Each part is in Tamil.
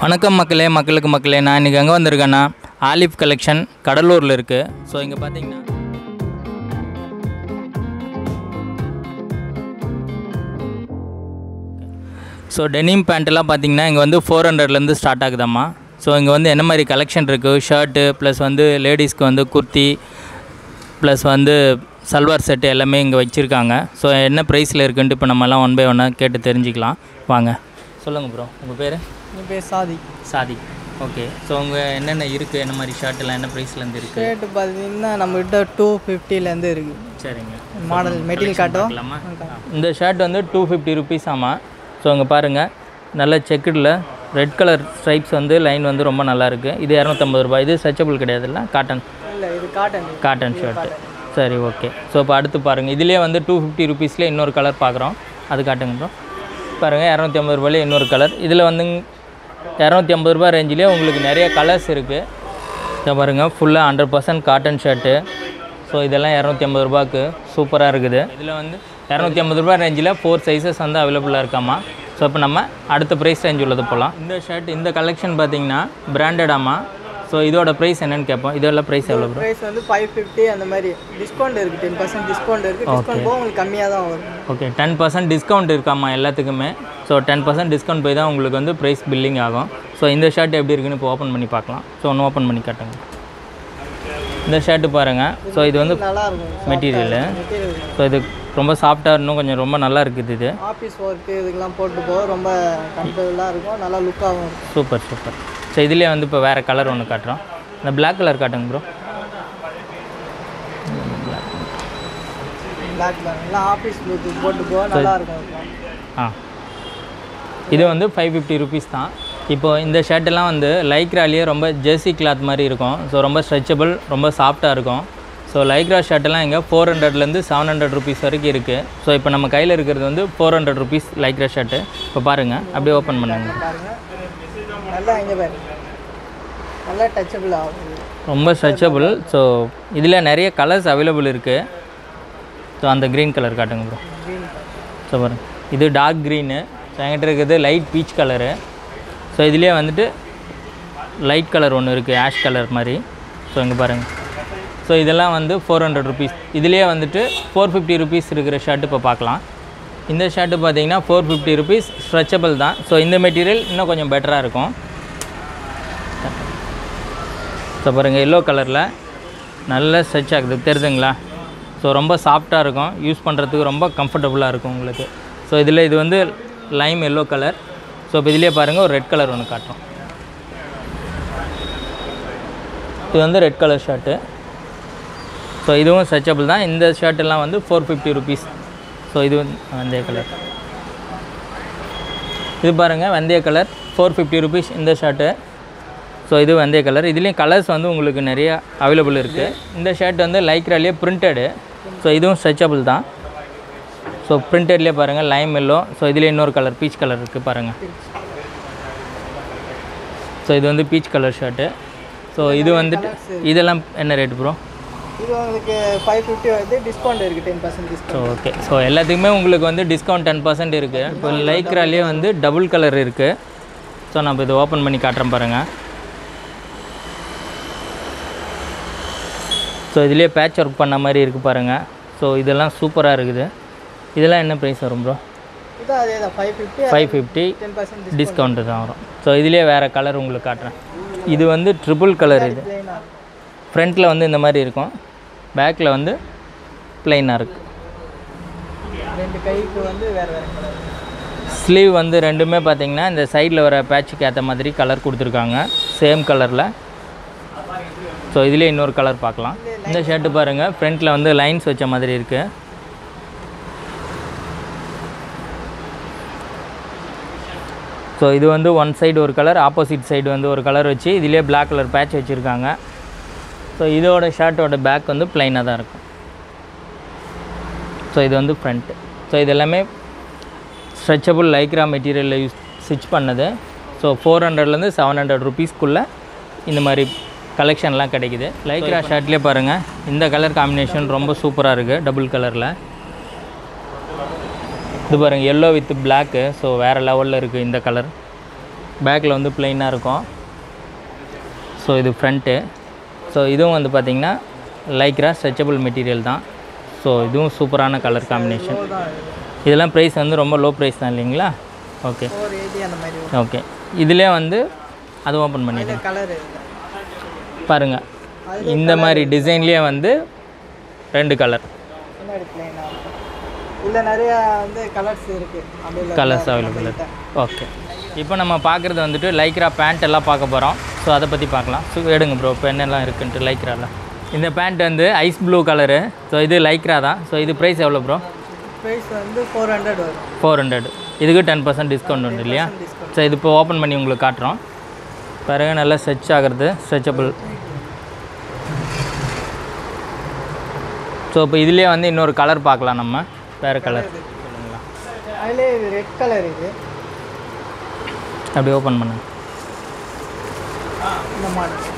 வணக்கம் மக்களே மக்களுக்கு மக்களே நான் இன்றைக்கி எங்கே வந்திருக்கேன்னா ஆலிஃப் கலெக்ஷன் கடலூரில் இருக்குது ஸோ இங்கே பார்த்தீங்கன்னா ஸோ டெனிம் பேண்ட்டெல்லாம் பார்த்தீங்கன்னா இங்கே வந்து ஃபோர் ஹண்ட்ரட்லேருந்து ஸ்டார்ட் ஆகுதாம்மா ஸோ இங்கே வந்து என்ன மாதிரி கலெக்ஷன் இருக்குது ஷர்ட்டு ப்ளஸ் வந்து லேடிஸ்க்கு வந்து குர்த்தி ப்ளஸ் வந்து சல்வார் செட்டு எல்லாமே இங்கே வச்சுருக்காங்க ஸோ என்ன ப்ரைஸில் இருக்குன்ட்டு இப்போ நம்மலாம் ஒன் பை ஒன்னாக கேட்டு தெரிஞ்சுக்கலாம் வாங்க சொல்லுங்கள் ப்ரோ உங்கள் பேர் என் பேர் சாதி சாதி ஓகே ஸோ உங்கள் என்னென்ன இருக்குது என்ன மாதிரி ஷர்ட்டெல்லாம் என்ன ப்ரைஸ்லேருந்து இருக்குது ரேட்டு பார்த்தீங்கன்னா நம்மகிட்ட டூ ஃபிஃப்டிலேருந்து இருக்குது சரிங்க மாடல் மெட்டீரியல் காட்டும் பார்க்கலாமா இந்த ஷர்ட் வந்து டூ ஃபிஃப்டி ருபீஸ் ஆமாம் ஸோ இங்கே பாருங்கள் நல்ல செக்குடில் ரெட் கலர் ஸ்ட்ரைப்ஸ் வந்து லைன் வந்து ரொம்ப நல்லா இருக்கு இது இரநூத்தம்பது ரூபாய் இது ஸ்ட்ரெச்சபிள் கிடையாதுல்ல காட்டன் இல்லை இது காட்டன் காட்டன் ஷர்ட்டு சரி ஓகே ஸோ இப்போ அடுத்து பாருங்கள் இதுலேயே வந்து டூ ஃபிஃப்டி ருபீஸ்லேயே இன்னொரு கலர் பார்க்குறோம் அது காட்டுங்க ப்ரோ பாருங்கள் இரநூத்தி ஐம்பது ரூபாயிலே இன்னொரு கலர் இதில் வந்து இரநூத்தி ஐம்பது ரூபாய் ரேஞ்சிலே உங்களுக்கு நிறைய கலர்ஸ் இருக்குது இதை பாருங்கள் ஃபுல்லாக hundred percent cotton shirt so இதெல்லாம் இரநூத்தி ஐம்பது ரூபாய்க்கு சூப்பராக இருக்குது இதில் வந்து இரநூத்தி ஐம்பது ரூபாய் ரேஞ்சில் ஃபோர் சைஸஸ் வந்து அவைலபிளாக இருக்காமா ஸோ இப்போ நம்ம அடுத்த ப்ரைஸ் ரேஞ்ச் உள்ளது போகலாம் இந்த ஷர்ட் இந்த கலெக்ஷன் பார்த்தீங்கன்னா பிராண்டடாமா ஸோ இதோட ப்ரைஸ் என்னன்னு கேட்போம் இதோட ப்ரைஸ் எவ்வளோ ப்ரோ ப்ரைஸ் வந்து ஃபைவ் ஃபிஃப்டி அந்த மாதிரி டிஸ்கவுண்ட் இருக்குது டென் பர்சன்ட் டிஸ்கவுண்ட் இருக்குது டிஸ்கவுண்ட் போக உங்களுக்கு கம்மியாக தான் வரும் ஓகே டென் பர்சன்ட் டிஸ்கவுண்ட் இருக்காம்மா எல்லாத்துக்குமே ஸோ டென் பர்சன்ட் டிஸ்கவுண்ட் போய் தான் உங்களுக்கு வந்து ப்ரைஸ் பில்லிங் ஆகும் ஸோ இந்த ஷர்ட் எப்படி இருக்குன்னு இப்போ ஓப்பன் பண்ணி பார்க்கலாம் ஸோ ஒன்று ஓப்பன் பண்ணி காட்டுங்க இந்த ஷர்ட்டு பாருங்கள் ஸோ இது வந்து நல்லா இருக்கும் மெட்டீரியலு மெட்டீரியல் ஸோ இது ரொம்ப சாஃப்டாக இன்னும் கொஞ்சம் ரொம்ப நல்லா இருக்குது இது ஆஃபீஸ் ஒர்க்கு இதுக்கெல்லாம் போட்டு போக ரொம்ப கம்ஃபர்டபுளாக இருக்கும் நல்லா லுக்காகவும் இருக்கும் சூப்பர் சூப்பர் ஸோ இதுலேயே வந்து இப்போ வேறு கலர் ஒன்று காட்டுறோம் இந்த Black கலர் காட்டுங்க ப்ரோ பிளாக் கலர் எல்லாம் ஆஃபீஸ் லுக்கு போட்டு போக நல்லா இருக்கும் ஆ இது வந்து ஃபைவ் ஃபிஃப்டி ருபீஸ் தான் இப்போ இந்த ஷர்ட்டெல்லாம் வந்து லைக்ராலேயே ரொம்ப ஜெர்சி கிளாத் மாதிரி இருக்கும் ஸோ ரொம்ப ஸ்ட்ரெச்சபிள் ரொம்ப சாஃப்டாக இருக்கும் ஸோ லைக்ரா ஷர்ட்டெல்லாம் இங்கே ஃபோர் ஹண்ட்ரட்லேருந்து செவன் ஹண்ட்ரட் ருபீஸ் வரைக்கும் இருக்குது ஸோ இப்போ நம்ம கையில் இருக்கிறது வந்து four hundred rupees lycra shirt இப்போ பாருங்கள் அப்படியே ஓப்பன் பண்ணுங்க பாருங்க நல்லா இங்கே பாரு நல்லா டச்சபிள் ஆகும் ரொம்ப ஸ்ட்ரெச்சபிள் ஸோ இதில் நிறைய கலர்ஸ் அவைலபிள் இருக்குது ஸோ அந்த க்ரீன் கலர் காட்டுங்க ப்ரோ க்ரீன் ஸோ பாருங்க இது டார்க் க்ரீனு ஸோ என்கிட்ட இருக்கிறது லைட் பீச் கலரு ஸோ இதுலேயே வந்துட்டு லைட் கலர் ஒன்று இருக்குது ஆஷ் கலர் மாதிரி ஸோ இங்கே பாருங்கள் ஸோ இதெல்லாம் வந்து ஃபோர் ஹண்ட்ரட் ருபீஸ் இதுலேயே வந்துட்டு ஃபோர் ஃபிஃப்டி ருபீஸ் இருக்கிற ஷர்ட் இப்போ பார்க்கலாம் இந்த ஷர்ட்டு பார்த்தீங்கன்னா ஃபோர் ஃபிஃப்டி ருபீஸ் ஸ்ட்ரெச்சபிள் தான் ஸோ இந்த மெட்டீரியல் இன்னும் கொஞ்சம் பெட்டராக இருக்கும் ஸோ பாருங்கள் எல்லோ கலரில் நல்ல ஸ்ட்ரெச் ஆகுது தெரியுதுங்களா ஸோ ரொம்ப சாஃப்டாக இருக்கும் யூஸ் பண்ணுறதுக்கு ரொம்ப கம்ஃபர்டபுளாக இருக்கும் உங்களுக்கு ஸோ இதில் இது வந்து லைம் எல்லோ கலர் ஸோ இப்போ இதிலே பாருங்கள் ஒரு ரெட் கலர் ஒன்று காட்டுறோம் இது வந்து ரெட் கலர் ஷர்ட்டு ஸோ இதுவும் ஸ்ட்ரெச்சபிள் தான் இந்த ஷர்ட்டெல்லாம் வந்து ஃபோர் ஃபிஃப்டி ருபீஸ் ஸோ இது வந்து வெந்தய கலர் இது பாருங்கள் வெந்தய கலர் ஃபோர் ஃபிஃப்டி ருபீஸ் இந்த ஷர்ட்டு ஸோ இது வெந்தய கலர் இதுலேயும் கலர்ஸ் வந்து உங்களுக்கு நிறைய அவைலபிள் இருக்குது இந்த ஷர்ட் வந்து லைக்ராலேயே பிரிண்டடு ஸோ இதுவும் ஸ்ட்ரெச்சபிள் தான் ஸோ பிரிண்டட்லேயே பாருங்கள் லைம் எல்லோ ஸோ இதுலேயே இன்னொரு கலர் பீச் கலர் இருக்குது பாருங்கள் ஸோ இது வந்து பீச் கலர் ஷர்ட்டு ஸோ இது வந்துட்டு இதெல்லாம் என்ன ரேட் ப்ரோ இது உங்களுக்கு ஃபைவ் ஃபிஃப்டி வருது டிஸ்கவுண்ட் இருக்குது ten percent discount so okay so எல்லாத்துக்குமே உங்களுக்கு வந்து டிஸ்கவுண்ட் டென் பர்சன்ட் இருக்குது இப்போ லைக்ராலேயே வந்து டபுள் கலர் இருக்குது ஸோ நம்ம இதை ஓப்பன் பண்ணி காட்டுறேன் பாருங்கள் ஸோ இதுலேயே பேட்ச் ஒர்க் பண்ண மாதிரி இருக்குது பாருங்கள் ஸோ இதெல்லாம் சூப்பராக இருக்குது இதெல்லாம் என்ன ப்ரைஸ் வரும் ப்ரோ இது அதே தான் five fifty five fifty ten percent discount தான் வரும் ஸோ இதுலேயே வேறு கலர் உங்களுக்கு காட்டுறேன் இது வந்து ட்ரிபிள் கலர் இது பிளெயினாக ஃப்ரண்ட்டில் வந்து இந்த மாதிரி இருக்கும் பேக்கில் வந்து ப்ளைனாக இருக்குது ரெண்டு கைக்கு வந்து வேறு வேறு கலர் ஸ்லீவ் வந்து ரெண்டுமே பார்த்தீங்கன்னா இந்த சைடில் வர பேட்சுக்கு ஏற்ற மாதிரி கலர் கொடுத்துருக்காங்க சேம் கலரில் ஸோ இதுலேயே இன்னொரு கலர் பார்க்கலாம் இந்த ஷர்ட்டு பாருங்கள் ஃப்ரண்ட்டில் வந்து லைன்ஸ் வச்ச மாதிரி இருக்குது ஸோ இது வந்து ஒன் சைடு ஒரு கலர் ஆப்போசிட் சைடு வந்து ஒரு கலர் வச்சு இதுலேயே Black கலர் பேட்ச் வச்சுருக்காங்க ஸோ இதோட ஷர்ட்டோட பேக் வந்து ப்ளைனாக தான் இருக்கும் ஸோ இது வந்து ஃப்ரண்ட்டு ஸோ இது எல்லாமே ஸ்ட்ரெச்சபிள் லைக்ரா மெட்டீரியலில் யூஸ் ஸ்டிச் பண்ணது ஸோ ஃபோர் ஹண்ட்ரட்லேருந்து செவன் ஹண்ட்ரட் ருபீஸ்க்குள்ளே இந்த மாதிரி கலெக்ஷன்லாம் கிடைக்குது லைக்ரா ஷர்ட்லேயே பாருங்கள் இந்த கலர் காம்பினேஷன் ரொம்ப சூப்பராக இருக்குது டபுள் கலரில் இது பாருங்கள் எல்லோ வித் பிளாக்கு ஸோ வேறு லெவலில் இருக்குது இந்த கலர் பேக்கில் வந்து பிளெயினாக இருக்கும் ஸோ இது ஃப்ரண்ட்டு ஸோ இதுவும் வந்து பார்த்திங்கன்னா லைக்ரா ஸ்ட்ரெச்சபிள் மெட்டீரியல் தான் ஸோ இதுவும் சூப்பரான கலர் காம்பினேஷன் லோ தான் இது இதெல்லாம் ப்ரைஸ் வந்து ரொம்ப லோ ப்ரைஸ் தான் இல்லைங்களா ஓகே ஃபோர் எயிட்டி அந்த மாதிரி வரும் ஓகே இதிலே வந்து அது ஓப்பன் பண்ணிவிடுங்க கலர் பாருங்கள் இந்த மாதிரி டிசைன்லேயே வந்து ரெண்டு கலர் பின்னாடி பிளைனாக இருக்கும் இல்லை நிறைய வந்து கலர்ஸ் இருக்குது அப்படி கலர்ஸ் அவைலபிள் ஓகே இப்போ நம்ம பார்க்குறது வந்துட்டு லைக்ரா பேண்ட் எல்லாம் பார்க்க போகிறோம் ஸோ அதை பற்றி பார்க்கலாம் ஸோ எடுங்க ப்ரோ இப்போ என்னெல்லாம் இருக்குன்ட்டு லைக்ராவில் இந்த பேண்ட் வந்து ஐஸ் ப்ளூ கலரு ஸோ இது லைக்ரா தான் ஸோ இது ப்ரைஸ் எவ்வளோ ப்ரோ ப்ரைஸ் வந்து ஃபோர் ஹண்ட்ரட் வரும் ஃபோர் ஹண்ட்ரட் இதுக்கு டென் பர்சன்ட் டிஸ்கவுண்ட் உண்டு இல்லையா டிஸ்கவுண்ட் ஸோ இது இப்போ ஓப்பன் பண்ணி உங்களுக்கு காட்டுறோம் பிறகு நல்லா ஸ்ட்ரெச் ஆகிறது ஸ்ட்ரெச்சபிள் ஸோ இப்போ இதுலேயே வந்து இன்னொரு கலர் பார்க்கலாம் நம்ம வேறு கலர் சொல்லுங்களா அதிலே இது ரெட் கலர் இது அப்படி ஓப்பன் பண்ணுங்க இந்த மாடல்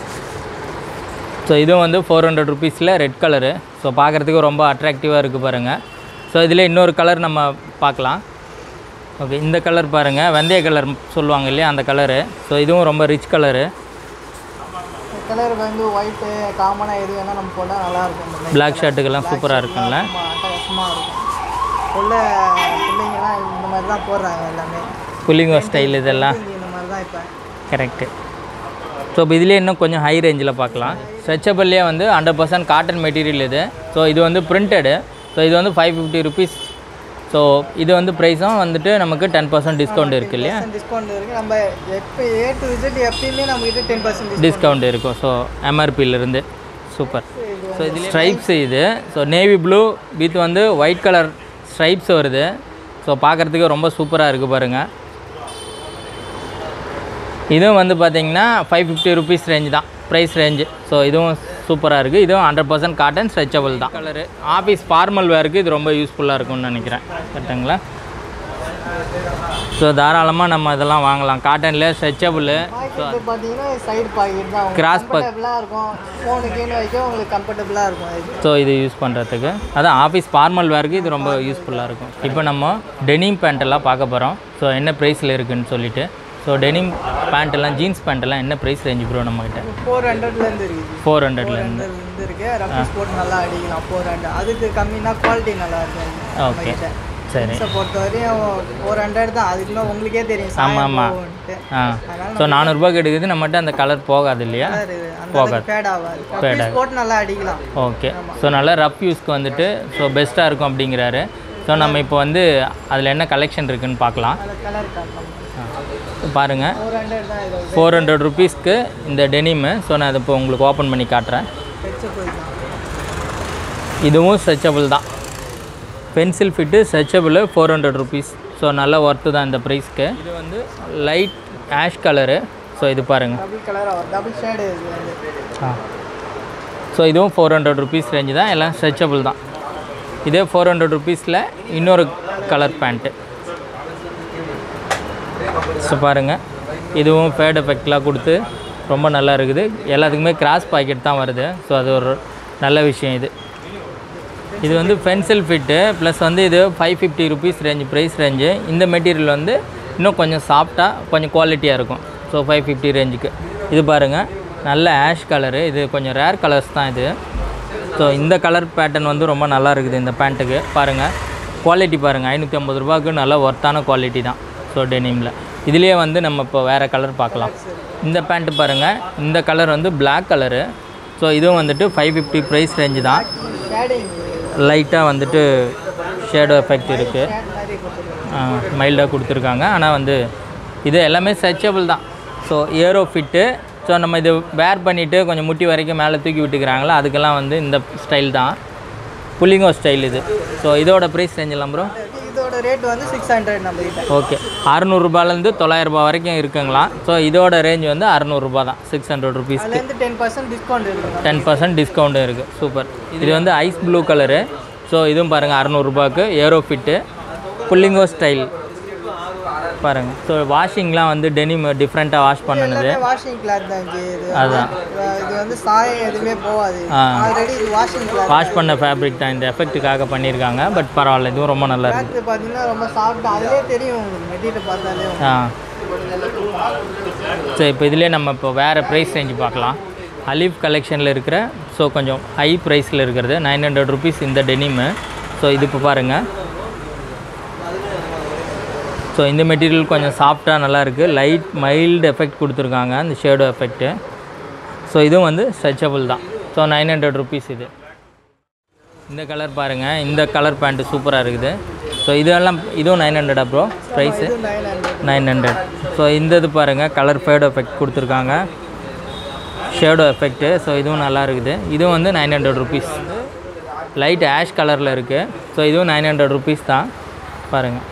ஸோ இதுவும் வந்து ஃபோர் ஹண்ட்ரட் ருபீஸில் ரெட் கலரு ஸோ பார்க்குறதுக்கு ரொம்ப அட்ராக்டிவாக இருக்குது பாருங்கள் ஸோ இதில் இன்னொரு கலர் நம்ம பார்க்கலாம் ஓகே இந்த கலர் பாருங்கள் வெந்தய கலர் சொல்லுவாங்க இல்லையா அந்த கலரு ஸோ இதுவும் ரொம்ப ரிச் கலரு கலர் வந்து ஒயிட்டு காமனாக எது வேணால் நம்ம போட்டால் நல்லாயிருக்கும் இந்த மாதிரி பிளாக் ஷர்ட்டுக்கெல்லாம் சூப்பராக இருக்கும்ல ஆமா, அட்டகாசமாக இருக்கும் உள்ள பிள்ளைங்கலாம் இந்த மாதிரி தான் போடுறாங்க எல்லாமே புல்லிங்கோ ஸ்டைல் இதெல்லாம் இந்த மாதிரி தான் இப்போ கரெக்டு ஸோ இப்போ இதுலேயே இன்னும் கொஞ்சம் ஹை ரேஞ்சில் பார்க்கலாம் ஸ்ட்ரெச்சபிள்லேயே வந்து ஹண்ட்ரட் பர்சன்ட் காட்டன் மெட்டீரியல் இது ஸோ இது வந்து பிரிண்டடு ஸோ இது வந்து ஃபைவ் ஃபிஃப்டி ருபீஸ் ஸோ இது வந்து ப்ரைஸும் வந்துட்டு நமக்கு டென் பர்சன்ட் டிஸ்கவுண்ட் இருக்குது இல்லையா டிஸ்கவுண்ட் இருக்குது நம்ம எப்போ ஏ டு விசிட் எப்பயுமே நம்மக்கிட்ட டென் பர்சன்ட் டிஸ்கவுண்ட் இருக்கும் ஸோ எம்ஆர்பியிலேருந்து சூப்பர் ஸோ இதில் ஸ்ட்ரைப்ஸ் இது ஸோ நேவி ப்ளூ வித் வந்து ஒயிட் கலர் ஸ்ட்ரைப்ஸ் வருது ஸோ பார்க்குறதுக்கு ரொம்ப சூப்பராக இருக்குது பாருங்கள் இதுவும் வந்து பார்த்தீங்கன்னா ஃபைவ் ஃபிஃப்டி ருபீஸ் ரேஞ்ச் தான் ப்ரைஸ் ரேஞ்சு ஸோ இதுவும் சூப்பராக இருக்குது இதுவும் ஹண்ட்ரட் பர்சன்ட் காட்டன் ஸ்ட்ரெச்சபிள் தான் கலரு ஆஃபீஸ் ஃபார்மல் வேருக்கு இது ரொம்ப யூஸ்ஃபுல்லாக இருக்கும்னு நினைக்கிறேன் கரெக்டுங்களா ஸோ தாராளமாக நம்ம இதெல்லாம் வாங்கலாம் காட்டனில் ஸ்ட்ரெச்சபிள் பாக்கெட் பார்த்தீங்கன்னா சைடு பாக்கெட் தான் Cross pack. கம்ஃபர்டபுளாக இருக்கும் ஃபோனுக்குன்னு வைக்க உங்களுக்கு கம்ஃபர்டபுளாக இருக்கும் இது ஸோ இது யூஸ் பண்ணுறதுக்கு அதான் ஆஃபீஸ் ஃபார்மல் வேருக்கு இது ரொம்ப யூஸ்ஃபுல்லாக இருக்கும் இப்போ நம்ம டெனிம் பேண்ட் எல்லாம் பார்க்க போகிறோம் ஸோ என்ன ப்ரைஸில் இருக்குன்னு சொல்லிட்டு ஸோ டெனிம் பேண்ட் எல்லாம் ஜீன்ஸ் பேண்ட் எல்லாம் என்ன ப்ரைஸ் ரேஞ்சு ப்ரோ நம்மகிட்ட ஃபோர் ஹண்ட்ரட்லேருந்து இருக்குது ஃபோர் ஹண்ட்ரட்லேருந்து ஹண்ட்ரட்லேருந்து இருக்குது ரஃபீஸ் போட்டு நல்லா அடிக்கலாம் ஃபோர் ஹண்ட்ரட் அதுக்கு கம்மினா குவாலிட்டி நல்லா இருக்கும் ஓகே சரி ஜீன்ஸை பொறுத்த வரையும் ஃபோர் ஹண்ட்ரட் தான் அதுக்கு மேல உங்களுக்கே தெரியும் ஆமாம் ஆமாம் ஆ ஸோ நானூறுரூபாய்க்கு எடுக்குது நம்மகிட்ட அந்த கலர் போகாது இல்லையா அந்த ஃபேட் ஆகாது ரஃபீஸ் போட்டு நல்லா அடிக்கலாம் ஓகே ஸோ நல்லா ரஃப் யூஸ்க்கு வந்துட்டு ஸோ பெஸ்ட்டாக இருக்கும் அப்படிங்கிறாரு ஸோ நம்ம இப்போ வந்து அதில் என்ன கலெக்ஷன் இருக்குன்னு பார்க்கலாம் அதில் கலர் காட்டலாம் பாருங்கள் ஃபோர் ஹண்ட்ரட் தான் இது ஃபோர் ஹண்ட்ரட் ருபீஸ்க்கு இந்த டெனிமு ஸோ நான் அதை இப்போ உங்களுக்கு ஓப்பன் பண்ணி காட்டுறேன் ஸ்ட்ரெச்சபிள் தான் இதுவும் ஸ்ட்ரெச்சபிள் தான் pencil fit stretchable four hundred rupees so நல்ல ஒர்த்து தான் இந்த ப்ரைஸ்க்கு இது வந்து லைட் ஆஷ் கலரு ஸோ இது பாருங்கள் டபுள் கலர் டபுள் ஷேடு இது வந்து ஆ ஸோ இதுவும் ஃபோர் ஹண்ட்ரட் ருபீஸ் ரேஞ்சு தான் எல்லாம் ஸ்ட்ரெச்சபிள் தான் இதே ஃபோர் ஹண்ட்ரட் ருபீஸில் இன்னொரு கலர் பேண்ட்டு ஸோ பாருங்கள் இதுவும் ஃபேட் எஃபெக்ட்லாம் கொடுத்து ரொம்ப நல்லா இருக்குது எல்லாத்துக்குமே கிராஸ் பாக்கெட் தான் வருது ஸோ அது ஒரு நல்ல விஷயம் இது இது வந்து பென்சில் ஃபிட்டு ப்ளஸ் வந்து இது five fifty rupees range price range இந்த மெட்டீரியல் வந்து இன்னும் கொஞ்சம் சாஃப்டாக கொஞ்சம் குவாலிட்டியாக இருக்கும் ஸோ ஃபைவ் ஃபிஃப்டி ரேஞ்சுக்கு இது பாருங்கள் நல்ல ஆஷ் கலரு இது கொஞ்சம் ரேர் கலர்ஸ் தான் இது ஸோ இந்த கலர் பேட்டர்ன் வந்து ரொம்ப நல்லா இருக்குது இந்த பேண்ட்டுக்கு பாருங்கள் குவாலிட்டி பாருங்கள் ஐநூற்றி ஐம்பது ரூபாய்க்கு நல்ல ஒர்த்தான குவாலிட்டி தான் ஸோ டெனிமில் இதுலேயே வந்து நம்ம இப்போ வேறு கலர் பார்க்கலாம் இந்த பேண்ட்டு பாருங்கள் இந்த கலர் வந்து Black கலரு ஸோ இதுவும் வந்துட்டு ஃபைவ் ஃபிஃப்டி ப்ரைஸ் ரேஞ்சு தான் ஷேடிங் லைட்டாக வந்துட்டு ஷேடோ எஃபெக்ட் இருக்குது ஷேட் மாதிரி கொடுத்துருக்கோம் மைல்டாக கொடுத்துருக்காங்க ஆனால் வந்து இது எல்லாமே ஸ்ட்ரெச்சபிள் தான் ஸோ ஏரோ ஃபிட்டு ஸோ நம்ம இது வேர் பண்ணிவிட்டு கொஞ்சம் முட்டி வரைக்கும் மேலே தூக்கி விட்டுக்கிறாங்களா அதுக்கெல்லாம் வந்து இந்த ஸ்டைல் தான் புல்லிங்கோ ஸ்டைல் இது ஸோ இதோட ப்ரைஸ் ரேஞ்செல்லாம் ப்ரோ இதோட ரேட் வந்து சிக்ஸ் ஹண்ட்ரட் நம்ம கிட்ட ஓகே அறநூறுபாலேருந்து தொள்ளாயிரரூபா வரைக்கும் இருக்குங்களா ஸோ இதோட ரேஞ்ச் வந்து அறநூறுபா தான் சிக்ஸ் ஹண்ட்ரட் ருபீஸ் அதுலேருந்து டென் பர்சன்ட் டிஸ்கவுண்ட் இருக்குங்க டென் பர்சன்ட் டிஸ்கவுண்ட்டும் இருக்குது சூப்பர் இது வந்து ஐஸ் ப்ளூ கலரு ஸோ இதுவும் பாருங்கள் அறநூறுபாக்கு ஏரோ ஃபிட்டு புல்லிங்கோ ஸ்டைல் பாருங்கள் ஸோ வாஷிங்லாம் வந்து டெனிம் டிஃப்ரெண்ட்டாக வாஷ் பண்ணணுது வாஷிங் கிளாத் தான் இது இது அதான். இது வந்து சாயம் எதுவுமே போகாது ஆ. ஆல்ரெடி இது வாஷிங் கிளாத் வாஷ் பண்ண ஃபேப்ரிக் தான் இந்த எஃபெக்ட்டுக்காக பண்ணியிருக்காங்க பட் பரவாயில்ல இதுவும் ரொம்ப நல்லா இருக்குது கிளாத் பார்த்தீங்கன்னா ரொம்ப சாஃப்ட் அதுலேயே தெரியும் உங்களுக்கு மெட்டீரியல் பார்த்தாலே உங்களுக்கு. ஆ ஸோ இப்போ இதுலேயே நம்ம இப்போ வேறு ப்ரைஸ் ரேஞ்சு பார்க்கலாம் அலீஃப் கலெக்ஷனில் இருக்கிற ஸோ கொஞ்சம் ஹை ப்ரைஸில் இருக்கிறது நைன் ஹண்ட்ரட் ருபீஸ் இந்த டெனிமு ஸோ இது இப்போ பாருங்கள் ஸோ இந்த மெட்டீரியல் கொஞ்சம் சாஃப்டாக நல்லா இருக்குது லைட் மைல்டு எஃபெக்ட் கொடுத்துருக்காங்க அந்த ஷேடோ எஃபெக்ட்டு ஸோ இதுவும் வந்து ஸ்ட்ரெச்சபிள் தான் ஸோ நைன் ஹண்ட்ரட் ருபீஸ் இது இந்த கலர் பாருங்கள் இந்த கலர் பேண்ட்டு சூப்பராக இருக்குது ஸோ இதெல்லாம் இதுவும் நைன் ஹண்ட்ரடா ப்ரோ ப்ரைஸு இது nine hundred nine hundred so இந்த இது பாருங்கள் கலர் ஃபேடோ எஃபெக்ட் கொடுத்துருக்காங்க ஷேடோ எஃபெக்ட்டு ஸோ இதுவும் நல்லா இருக்குது இதுவும் வந்து நைன் ஹண்ட்ரட் ருபீஸ் லைட் ஆஷ் கலரில் இருக்குது ஸோ இதுவும் நைன் ஹண்ட்ரட் ருபீஸ் தான் பாருங்கள்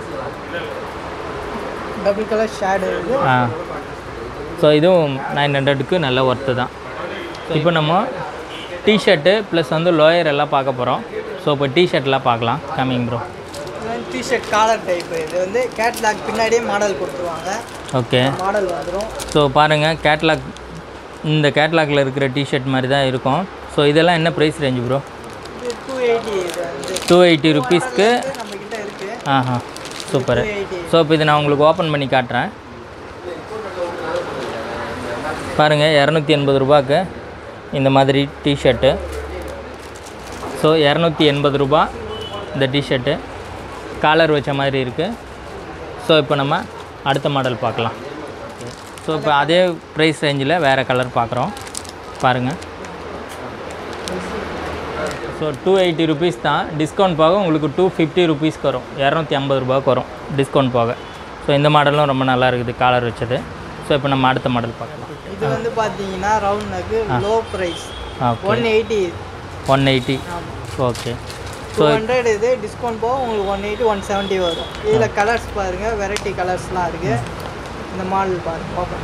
டபுள் கலர் ஷேடு இது ஆ ஸோ இதுவும் நைன் ஹண்ட்ரடுக்கு நல்ல ஒர்த்து தான் இப்போ நம்ம டிஷர்ட்டு ப்ளஸ் வந்து லோயர் எல்லாம் பார்க்க போகிறோம் ஸோ இப்போ டிஷர்ட்லாம் பார்க்கலாம் coming bro T shirt collar type இது வந்து கேட்லாக் பின்னாடியே மாடல் கொடுத்துருவாங்க ஓகே மாடல் வந்துடும் ஸோ பாருங்கள் கேட்லாக் இந்த கேட்லாகில் இருக்கிற டிஷர்ட் மாதிரி தான் இருக்கும் ஸோ இதெல்லாம் என்ன ப்ரைஸ் ரேஞ்சு ப்ரோ இது டூ எயிட்டி இது வந்து டூ எயிட்டி ருபீஸ்க்கு நம்மக்கிட்ட இருக்குது ஆஹா சூப்பர் டூ எயிட்டி ஸோ இப்போ இது நான் உங்களுக்கு ஓப்பன் பண்ணி காட்டுறேன் பாருங்கள் இரநூத்தி எண்பது ரூபாய்க்கு இந்த மாதிரி டிஷர்ட்டு ஸோ இரநூத்தி எண்பது ரூபா இந்த டிஷர்ட்டு காலர் வச்ச மாதிரி இருக்குது ஸோ இப்போ நம்ம அடுத்த மாடல் பார்க்கலாம் ஸோ இப்போ அதே ப்ரைஸ் ரேஞ்சில் வேறு கலர் பார்க்குறோம் பாருங்கள் ஸோ டூ எயிட்டி ருபீஸ் தான் டிஸ்கவுண்ட் போக உங்களுக்கு டூ ஃபிஃப்டி ருபீஸ்க்கு வரும் இரநூத்தி ஐம்பது ரூபாய்க்கு வரும் டிஸ்கவுண்ட் போக ஸோ இந்த மாடலும் ரொம்ப நல்லா இருக்குது காலர் வச்சது ஸோ இப்போ நம்ம அடுத்த மாடல் பார்க்கலாம் இது வந்து பார்த்தீங்கன்னா ரவுண்ட் நக்கு low price okay one eighty one eighty okay two hundred இது டிஸ்கவுண்ட் போக உங்களுக்கு ஒன் எயிட்டி ஒன் செவன்ட்டி வரும் இதில் கலர்ஸ் பாருங்கள் வெரைட்டி கலர்ஸ்லாம் இருக்குது இந்த மாடல் பாருங்கள் ஓப்பன்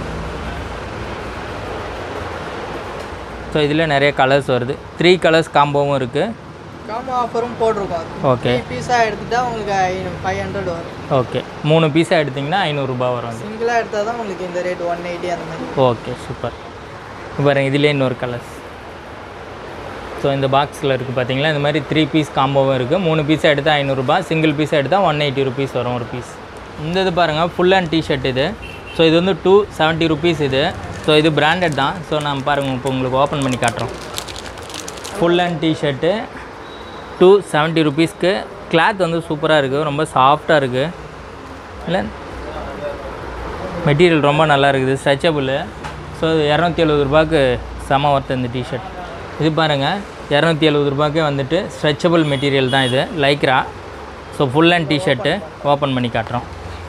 ஸோ இதில் நிறைய கலர்ஸ் வருது த்ரீ கலர்ஸ் காம்போவும் இருக்குது காம்போ ஆஃபரும் போட்டிருக்கோம் ஓகே பீஸாக எடுத்துட்டா உங்களுக்கு ஐநூறு ஃபைவ் ஹண்ட்ரட் வரும் ஓகே மூணு பீஸாக எடுத்திங்கன்னா ஐநூறுரூபா வரும் அது சிங்கிளாக எடுத்தால் தான் உங்களுக்கு இந்த ரேட் ஒன் எயிட்டி அந்த மாதிரி ஓகே சூப்பர் பாருங்க இதுலேயே இன்னொரு கலர்ஸ் ஸோ இந்த பாக்ஸில் இருக்குது பார்த்தீங்களா இந்த மாதிரி த்ரீ பீஸ் காம்போவும் இருக்குது மூணு பீஸாக எடுத்தால் ஐநூறுரூபா சிங்கிள் பீஸாக எடுத்தால் ஒன் எயிட்டி ருபீஸ் வரும் ஒரு பீஸ் இந்த இது பாருங்கள் ஃபுல் அண்ட் டிஷர்ட் இது ஸோ இது வந்து டூ செவன்ட்டி ருபீஸ் இது ஸோ இது பிராண்டட் தான் ஸோ நான் பாருங்கள் இப்போ உங்களுக்கு ஓப்பன் பண்ணி காட்டுறோம் full hand T shirt two seventy ருபீஸ்க்கு கிளாத் வந்து சூப்பராக இருக்குது ரொம்ப சாஃப்டாக இருக்குது இல்லை மெட்டீரியல் ரொம்ப நல்லா இருக்குது ஸ்ட்ரெச்சபிள் ஸோ இது இரநூத்தி எழுபது ரூபாய்க்கு செம ஒர்த்து இந்த டிஷர்ட் இது பாருங்கள் இரநூத்தி எழுபது ரூபாய்க்கே வந்துட்டு ஸ்ட்ரெச்சபிள் மெட்டீரியல் தான் இது lycra so full hand T shirt open பண்ணி காட்டுறோம்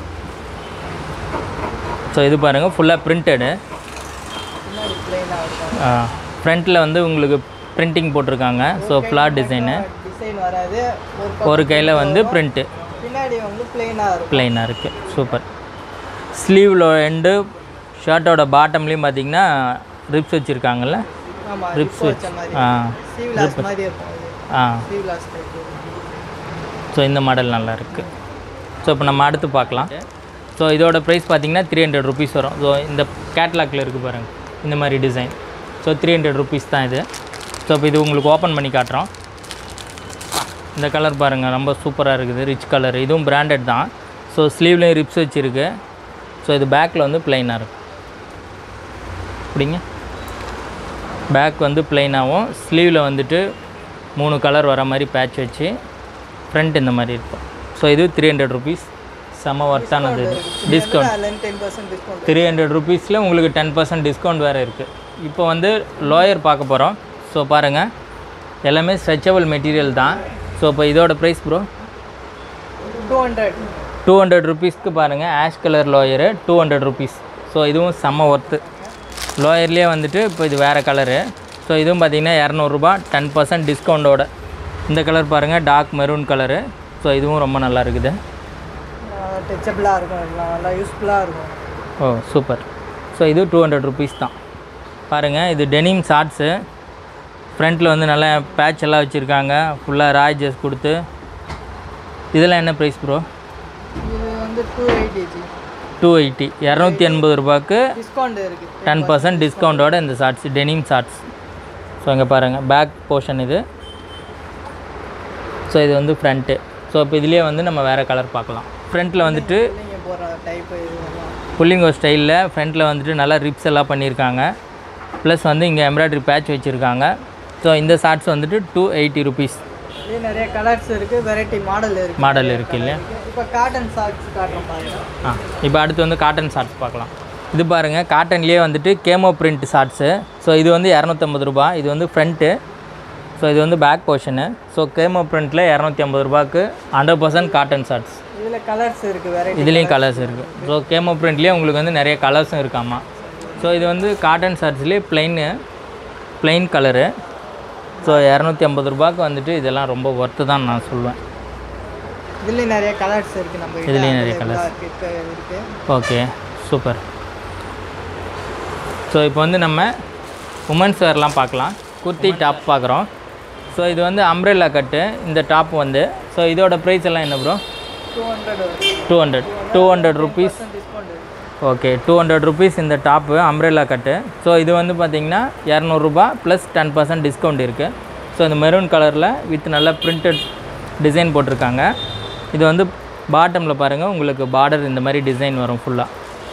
ஸோ இது பாருங்கள் ஃபுல்லாக பிரிண்டடு பின்னாடி பிளெயினாக இருக்கும் ஃப்ரண்ட்டில் வந்து உங்களுக்கு பிரிண்டிங் போட்டிருக்காங்க ஸோ ஃப்ளாட் டிசைனு டிசைன் வராது ஒரு பக்கம் ஒரு கையில் வந்து பிரிண்ட்டு பின்னாடி வந்து பிளெயினாக இருக்கும் ப்ளைனாக இருக்குது சூப்பர் ஸ்லீவில் எண்டு ஷர்ட்டோட பாட்டம்லேயும் பார்த்தீங்கன்னா ரிப்ஸ் வச்சுருக்காங்கல்ல ஆமாம் ரிப்ஸ் ரிப்ஸ் வச்சு வச்ச மாதிரி ஆ சீவ்லாஸ் மாதிரி இருக்கும் இது ஆ சீவ்லாஸ் டைப் ஸோ இந்த மாடல் நல்லா இருக்குது ஸோ இப்போ நம்ம அடுத்து பார்க்கலாம் ஸோ இதோட ப்ரைஸ் பார்த்தீங்கன்னா த்ரீ ஹண்ட்ரட் ருபீஸ் வரும் ஸோ இந்த கேட்லாக்ல இருக்குது பாருங்கள் இந்த மாதிரி design so three hundred rupees தான் இது ஸோ இப்போ இது உங்களுக்கு ஓப்பன் பண்ணி காட்டுறோம் இந்த கலர் பாருங்கள் ரொம்ப சூப்பராக இருக்குது ரிச் கலர் இதுவும் பிராண்டட் தான் ஸோ ஸ்லீவ்லேயும் ரிப்ஸ் வச்சுருக்கு ஸோ இது பேக்கில் வந்து ப்ளைனாக இருக்கும் அப்படிங்க பேக் வந்து ப்ளைனாகவும் ஸ்லீவில் வந்துட்டு மூணு கலர் வர மாதிரி பேட்ச் வச்சு ஃப்ரண்ட் இந்த மாதிரி இருக்கும் ஸோ இது த்ரீ ஹண்ட்ரட் ருபீஸ் செம்ம ஒர்த்தானது இது டிஸ்கவுண்ட் அதில் ten percent discount three hundred ருபீஸில் உங்களுக்கு டென் பர்சன்ட் டிஸ்கவுண்ட் வேறு இருக்குது இப்போ வந்து லோயர் பார்க்க போகிறோம் ஸோ பாருங்கள் எல்லாமே ஸ்ட்ரெச்சபிள் மெட்டீரியல் தான் ஸோ இப்போ இதோட price bro two hundred two hundred ருபீஸ்க்கு பாருங்கள் ash colour lower two hundred rupees so இதுவும் செம்ம ஒர்த்து லோயர்லேயே வந்துட்டு இப்போ இது வேறு கலரு ஸோ இதுவும் பார்த்தீங்கன்னா இரநூறுபா டென் பர்சன்ட் டிஸ்கவுண்டோட இந்த கலர் பாருங்கள் டார்க் மெரூன் கலரு ஸோ இதுவும் ரொம்ப நல்லா இருக்குது டச்சபிளாக இருக்கும் எல்லாம் நல்லா யூஸ்ஃபுல்லாக இருக்கும் ஓ சூப்பர் ஸோ இது டூ ஹண்ட்ரட் ருபீஸ் தான் பாருங்கள் இது டெனிம் ஷார்ட்ஸு ஃப்ரண்ட்டில் வந்து நல்லா பேட்ச் எல்லாம் வச்சுருக்காங்க ஃபுல்லாக ராய்ஜஸ் கொடுத்து இதெல்லாம் என்ன ப்ரைஸ் ப்ரோ இது வந்து டூ எயிட்டி ஜி டூ எயிட்டி இரநூத்தி எண்பது ரூபாய்க்கு டிஸ்கவுண்ட் இருக்குது டென் பர்சன்ட் டிஸ்கவுண்டோட இந்த ஷார்ட்ஸ் டெனிம் ஷார்ட்ஸ் ஸோ இங்கே பாருங்கள் பேக் போர்ஷன் இது ஸோ இது வந்து ஃப்ரண்ட்டு ஸோ இப்போ இதுலேயே வந்து நம்ம வேறு கலர் பார்க்கலாம் ஃப்ரண்ட்டில் வந்துட்டு நீங்கள் போடுற டைப்பு இது எல்லாம் புல்லிங்கோ ஸ்டைலில் ஃப்ரண்ட்டில் வந்துட்டு நல்லா ரிப்ஸ் எல்லாம் பண்ணியிருக்காங்க ப்ளஸ் வந்து இங்கே எம்ப்ராய்டரி பேட்ச் வச்சுருக்காங்க ஸோ இந்த ஷார்ட்ஸ் வந்துட்டு டூ எயிட்டி ருபீஸ் இதுலேயே நிறைய கலர்ஸ் இருக்குது வெரைட்டி மாடல் இருக்குது மாடல் இருக்குது இல்லையா இப்போ காட்டன் சாக்ஸ் காட்டுறோம் பாருங்க ஆ இப்போ அடுத்து வந்து காட்டன் ஷார்ட்ஸ் பார்க்கலாம் இது பாருங்கள் காட்டன்லேயே வந்துட்டு கேமோ பிரிண்ட் ஷார்ட்ஸு ஸோ இது வந்து இரநூத்தம்பது ரூபா இது வந்து ஃப்ரண்ட்டு ஸோ இது வந்து பேக் போர்ஷனு ஸோ கேமோ பிரிண்ட்டில் இரநூத்தி ஐம்பது ரூபாய்க்கு ஹண்ட்ரட் பர்சன்ட் காட்டன் ஷார்ட்ஸ் இதில் கலர்ஸ் இருக்குது வெரைட்டி இதுலேயும் கலர்ஸ் இருக்குது ஸோ கேமோ பிரிண்ட்லேயே உங்களுக்கு வந்து நிறைய கலர்ஸும் இருக்காமா ஸோ இது வந்து காட்டன் ஷார்ட்ஸ்லேயே ப்ளைன்னு ப்ளைன் கலரு ஸோ இரநூத்தி ஐம்பது ரூபாய்க்கு வந்துட்டு இதெல்லாம் ரொம்ப ஒர்த்து தான் நான் சொல்லுவேன் இதுலேயும் நிறைய கலர்ஸ் இருக்குது நம்ம கிட்ட. இதுலயும் நிறைய available-ஆ colours. இருக்கு இப்போ இருக்குது ஓகே சூப்பர் ஸோ இப்போ வந்து நம்ம உமன்ஸ் வேர்லாம் பார்க்கலாம் குர்த்தி டாப் பார்க்குறோம் ஸோ இது வந்து அம்ப்ரெல்லா கட்டு இந்த டாப் வந்து ஸோ இதோட ப்ரைஸ் எல்லாம் என்ன bro two hundred two hundred two hundred rupees discount இருக்குது ஓகே டூ ஹண்ட்ரட் ருபீஸ் இந்த டாப்பு அம்ப்ரெல்லா கட்டு ஸோ இது வந்து பார்த்திங்கன்னா இரநூறுபா ப்ளஸ் டென் பர்சன்ட் டிஸ்கவுண்ட் இருக்குது ஸோ இந்த மெரூன் கலரில் வித் நல்ல பிரிண்டட் டிசைன் போட்டிருக்காங்க இது வந்து பாட்டமில் பாருங்கள் உங்களுக்கு பார்டர் இந்த மாதிரி டிசைன் வரும் ஃபுல்லாக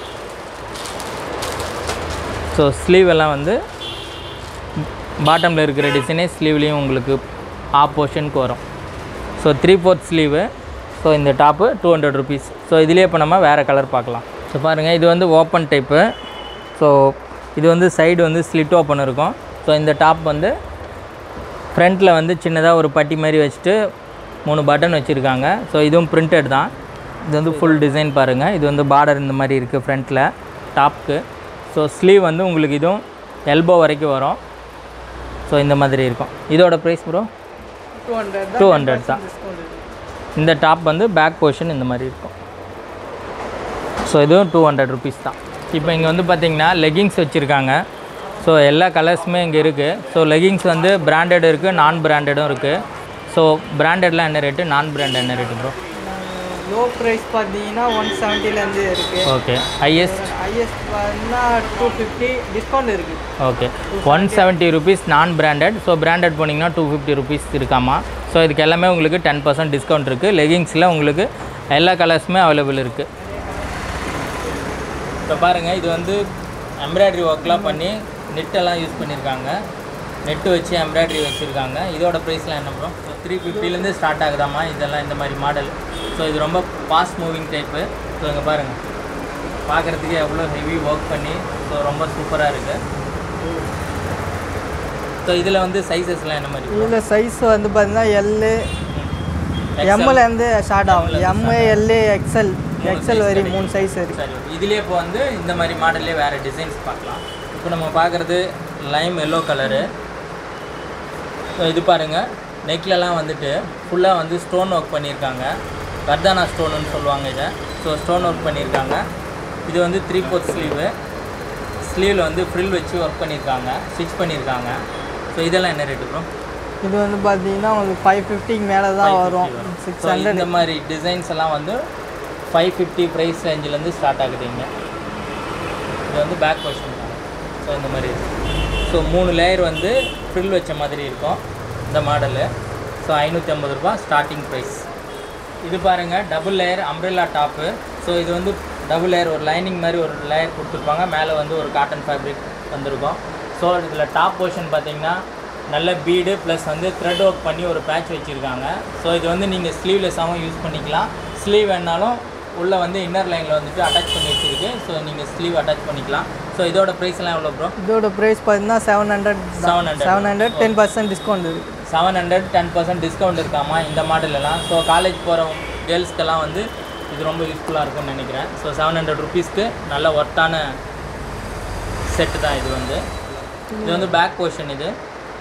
ஸோ ஸ்லீவ் எல்லாம் வந்து பாட்டமில் இருக்கிற டிசைனே ஸ்லீவ்லேயும் உங்களுக்கு ஆப் போர்ஷனுக்கு வரும் so three fourth sleeve so இந்த top two hundred rupees so இதுலேயே இப்போ நம்ம வேறு கலர் பார்க்கலாம் ஸோ பாருங்கள் இது வந்து ஓப்பன் டைப்பு ஸோ இது வந்து சைடு வந்து ஸ்லிட் ஓப்பன் இருக்கும் ஸோ இந்த டாப் வந்து ஃப்ரண்ட்டில் வந்து சின்னதாக ஒரு பட்டி மாதிரி வச்சுட்டு மூணு பட்டன் வச்சுருக்காங்க ஸோ இதுவும் பிரிண்டட் தான் இது வந்து ஃபுல் டிசைன் பாருங்கள் இது வந்து பார்டர் இந்த மாதிரி இருக்குது ஃப்ரண்ட்டில் டாப்க்கு ஸோ ஸ்லீவ் வந்து உங்களுக்கு இதுவும் எல்போ வரைக்கும் வரும் ஸோ இந்த மாதிரி இருக்கும் இதோட price bro two hundred two hundred தான் டிஸ்கவுண்ட் இருக்குது இந்த டாப் வந்து பேக் போர்ஷன் இந்த மாதிரி இருக்கும் ஸோ இதுவும் டூ ஹண்ட்ரட் ருபீஸ் தான் இப்போ இங்கே வந்து பார்த்தீங்கன்னா லெகிங்ஸ் வச்சுருக்காங்க ஸோ எல்லா கலர்ஸுமே இங்கே இருக்குது ஸோ லெகிங்ஸ் வந்து பிராண்டட் இருக்குது நான் பிராண்டடும் இருக்குது ஸோ பிராண்டட்லாம் என்ன ரேட்டு நான் பிராண்ட் என்ன ரேட்டு ப்ரோ லோ ப்ரைஸ் பார்த்தீங்கன்னா ஒன் செவன்ட்டிலேருந்து இருக்குது ஓகே ஹையஸ்ட் ஹையஸ்ட் பார்த்தீங்கன்னா டூ ஃபிஃப்டி டிஸ்கவுண்ட் இருக்குது okay one seventy rupees non branded so branded போனீங்கன்னா டூ ஃபிஃப்டி ருபீஸ் இருக்காமா ஸோ இதுக்கு எல்லாமே உங்களுக்கு டென் பர்சன்ட் டிஸ்கவுண்ட் இருக்குது லெகிங்ஸில் உங்களுக்கு எல்லா கலர்ஸுமே அவைலபிள் இருக்குது இப்போ பாருங்கள் இது வந்து எம்ப்ராய்டரி ஒர்க்லாம் பண்ணி நெட்டெல்லாம் யூஸ் பண்ணியிருக்காங்க நெட்டு வச்சு எம்ப்ராய்டரி வச்சுருக்காங்க இதோட ப்ரைஸ்லாம் என்ன ப்ரோ த்ரீ ஃபிஃப்டிலேருந்து ஸ்டார்ட் ஆகுதாம்மா இதெல்லாம் இந்த மாதிரி மாடல் ஸோ இது ரொம்ப ஃபாஸ்ட் மூவிங் டைப்பு ஸோ இங்கே பாருங்கள் பார்க்குறதுக்கு எவ்வளோ ஹெவி ஒர்க் பண்ணி ஸோ ரொம்ப சூப்பராக இருக்குது ஸோ இதில் வந்து சைஸஸ்லாம் என்ன மாதிரி இதில் சைஸ் வந்து பார்த்தீங்கன்னா எல்லு எம்லேருந்து ஸ்டார்ட் ஆகும் எம்மு எல்லு எக்ஸ்எல் எக்ஸ்எல் வரை மூணு சைஸ் இருக்குது சரி இதுலேயே இப்போ வந்து இந்த மாதிரி மாடல்லே வேறு டிசைன்ஸ் பார்க்கலாம் இப்போ நம்ம பார்க்குறது லைம் எல்லோ கலரு ஸோ இது பாருங்கள் நெக்லலாம் வந்துட்டு ஃபுல்லாக வந்து ஸ்டோன் ஒர்க் பண்ணியிருக்காங்க கர்தானா ஸ்டோனுன்னு சொல்லுவாங்க இதை ஸோ ஸ்டோன் ஒர்க் பண்ணியிருக்காங்க இது வந்து த்ரீ ஃபோர்த் ஸ்லீவு ஸ்லீவில் வந்து ஃப்ரில் வச்சு ஒர்க் பண்ணியிருக்காங்க ஸ்டிச் பண்ணியிருக்காங்க ஸோ இதெல்லாம் என்ன ரேட்டு ப்ரோ இது வந்து பார்த்தீங்கன்னா உங்களுக்கு ஃபைவ் ஃபிஃப்டிக்கு மேலே தான் வரும் சிக்ஸ் ஸோ ஹண்ட்ரட் இந்த மாதிரி டிசைன்ஸ் எல்லாம் வந்து ஃபைவ் ஃபிஃப்டி ப்ரைஸ் ரேஞ்சிலேருந்து ஸ்டார்ட் ஆகுது இங்கே இது வந்து பேக் கொஷின் தான் ஸோ இந்த மாதிரி ஸோ மூணு லேயர் வந்து ஃப்ரில் வச்ச மாதிரி இருக்கும் இந்த மாடலு ஸோ ஐநூற்றி ஐம்பது ரூபா ஸ்டார்டிங் ப்ரைஸ் இது பாருங்கள் double layer umbrella top so இது வந்து டபுள் லேயர் ஒரு லைனிங் மாதிரி ஒரு லேயர் கொடுத்துருப்பாங்க மேலே வந்து ஒரு காட்டன் ஃபேப்ரிக் வந்திருக்கும் ஸோ இதில் டாப் போர்ஷன் பார்த்தீங்கன்னா நல்ல பீடு ப்ளஸ் வந்து த்ரெட் ஒர்க் பண்ணி ஒரு பேட்ச் வச்சுருக்காங்க ஸோ இது வந்து நீங்கள் ஸ்லீவ்லெஸ்ஸாகவும் யூஸ் பண்ணிக்கலாம் ஸ்லீவ் வேணாலும் உள்ளே வந்து இன்னர் லைனில் வந்துட்டு அட்டாச் பண்ணி வச்சுருக்கு ஸோ நீங்கள் ஸ்லீவ் அட்டாச் பண்ணிக்கலாம் ஸோ இதோட ப்ரைஸ் எல்லாம் எவ்வளோ ப்ரோ இதோட ப்ரைஸ் பார்த்தீங்கன்னா seven hundred 700. Seven hundred ten percent discount இருக்குது seven hundred ten percent discount இருக்காமா இந்த மாடலெல்லாம் ஸோ காலேஜ் போகிற கேர்ள்ஸ்க்கெல்லாம் வந்து இது ரொம்ப யூஸ்ஃபுல்லாக இருக்கும்னு நினைக்கிறேன் ஸோ செவன் ஹண்ட்ரட் ருபீஸ்க்கு நல்ல ஒர்த்தான செட்டு தான் இது வந்து இது வந்து பேக் போர்ஷன் இது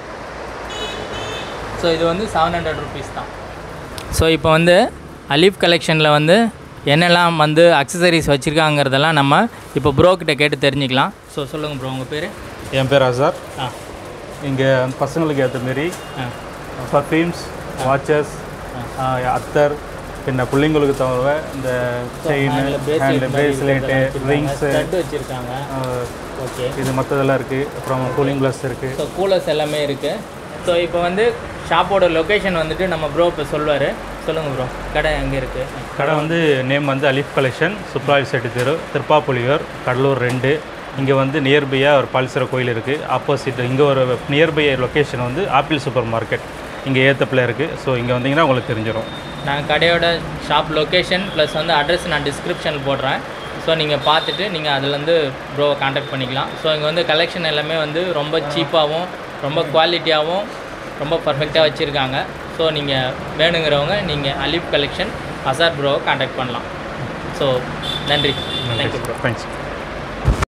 ஸோ இது வந்து செவன் ஹண்ட்ரட் ருபீஸ் தான் ஸோ இப்போ வந்து அலீஃப் கலெக்ஷனில் வந்து என்னெல்லாம் வந்து அக்சசரிஸ் வச்சுருக்காங்கிறதெல்லாம் நம்ம இப்போ ப்ரோ கிட்ட கேட்டு தெரிஞ்சுக்கலாம் ஸோ சொல்லுங்கள் ப்ரோ உங்கள் பேர் என் பேர் அசார் ஆ இங்கே பசங்களுக்கு ஏற்ற மாரி ஆ பர்ஃப்யூம்ஸ் வாட்சஸ் அத்தர் பின்ன பிள்ளைங்களுக்கு தவிர இந்த chain hand bracelet rings stud வச்சுருக்காங்க ஓகே இது மற்றதெல்லாம் இருக்குது அப்புறம் கூலிங் கிளாஸ் இருக்குது ஸோ கூலர்ஸ் எல்லாமே இருக்குது ஸோ இப்போ வந்து ஷாப்போட லொக்கேஷன் வந்துட்டு நம்ம ப்ரோ இப்போ சொல்லுவார் ஸோ சொல்லுங்கள் ப்ரோ கடை எங்கே இருக்குது கடை வந்து நேம் வந்து அலிஃப் கலெக்ஷன் சுப்ராவி செட்டு தெரு திருப்பாப்புலியூர் கடலூர் ரெண்டு இங்கே வந்து நியர்பையாக ஒரு பாலிசர கோயில் இருக்குது ஆப்போசிட் இங்கே ஒரு நியர்பை லொக்கேஷன் வந்து ஆப்பிள் சூப்பர் மார்க்கெட் இங்கே ஏத்தப்பில் இருக்குது ஸோ இங்கே வந்தீங்கன்னா உங்களுக்கு தெரிஞ்சிடும் நான் கடையோட ஷாப் லொக்கேஷன் ப்ளஸ் வந்து அட்ரஸ் நான் டிஸ்கிரிப்ஷனில் போடுறேன் ஸோ நீங்கள் பார்த்துட்டு நீங்கள் அதுலேருந்து ப்ரோவை காண்டாக்ட் பண்ணிக்கலாம் ஸோ இங்கே வந்து கலெக்ஷன் எல்லாமே வந்து ரொம்ப சீப்பாகவும் ரொம்ப குவாலிட்டியாகவும் ரொம்ப பர்ஃபெக்டாக வச்சுருக்காங்க ஸோ நீங்கள் வேணுங்கிறவங்க நீங்கள் அலிப் கலெக்ஷன் அசார் ப்ரோவை காண்டாக்ட் பண்ணலாம் ஸோ நன்றி தேங்க்யூ ப்ரோ தேங்க்ஸ்